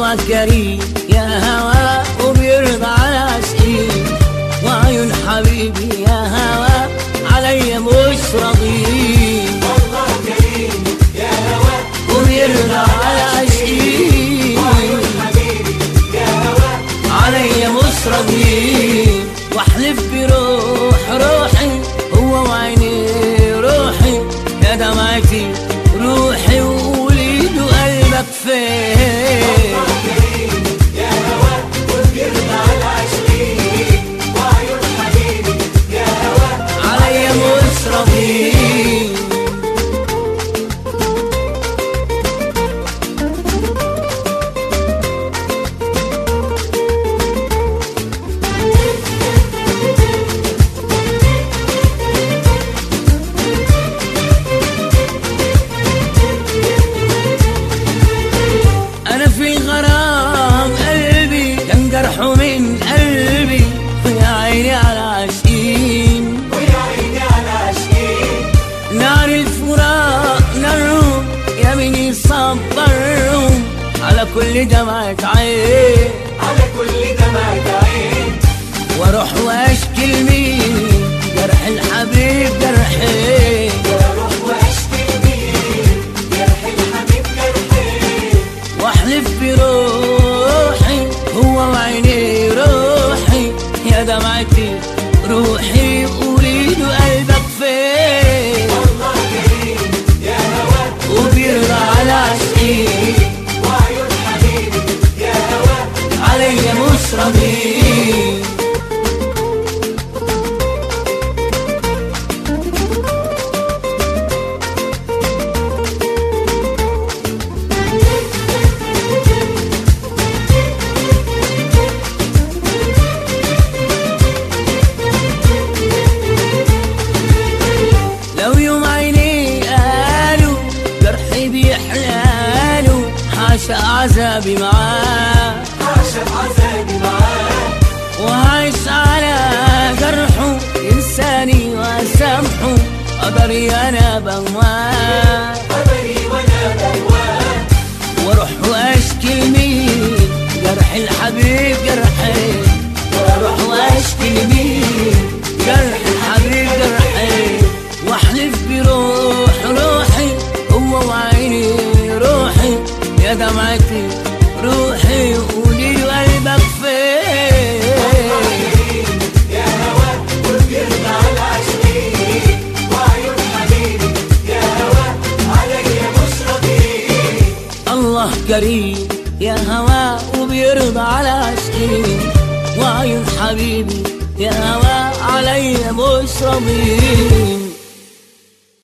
الله كريم يا هوى وبيرضى على عشقي وعيون حبيبي يا هوى علي مش رضيم الله كريم يا هوى وبيرضى على عشقي حبيبي يا هوى علي مش رضيم واحلف بروح روحي هو وعيني روحي يا دمعتي روحي ووليد قلبك فين كريم يا هوى وبيرضى على عشقي وعيون حبيبي يا هوى علي مش رضيم أنا في غرام قلبي كان جرحه من قلبي ويا عيني على عشقين ويا عيني على عشقي نار الفراق نارهم يا من يصبرهم على كل دمعة عين على كل دمعة عين واروح واشكي لمين جرح الحبيب جرحي واروح واشكي لمين جرح الحبيب جرحي واحلف بروحي هو وعيني روحي يا دمعتي روحي اريد قلبك فين الله كريم يا هوى وبيرضى على عشقي وعيون حبيبي يا هوى علي مش رضيم لو يوم عيني قالوا جرحي بيحلالوا حاشا عذابي معاه عاشق عذابي معاه وعايش على جرحه إنساني وأسامحه قدري أنا بواه قدري وانا بواه واروح واشكي لمين جرح الحبيب جرحي واروح واشكي لمين جرح الحبيب جرحي واحلف بروح روحي هو وعيني روحي يا دمعتي روحي قولي له قلبك فين يا هوى وبيرضى على عشقي وعيون حبيبي يا هوى علي مش رضيم الله كريم يا هوى وبيرضى على عشقي وعيون حبيبي يا هوى علي مش رضيم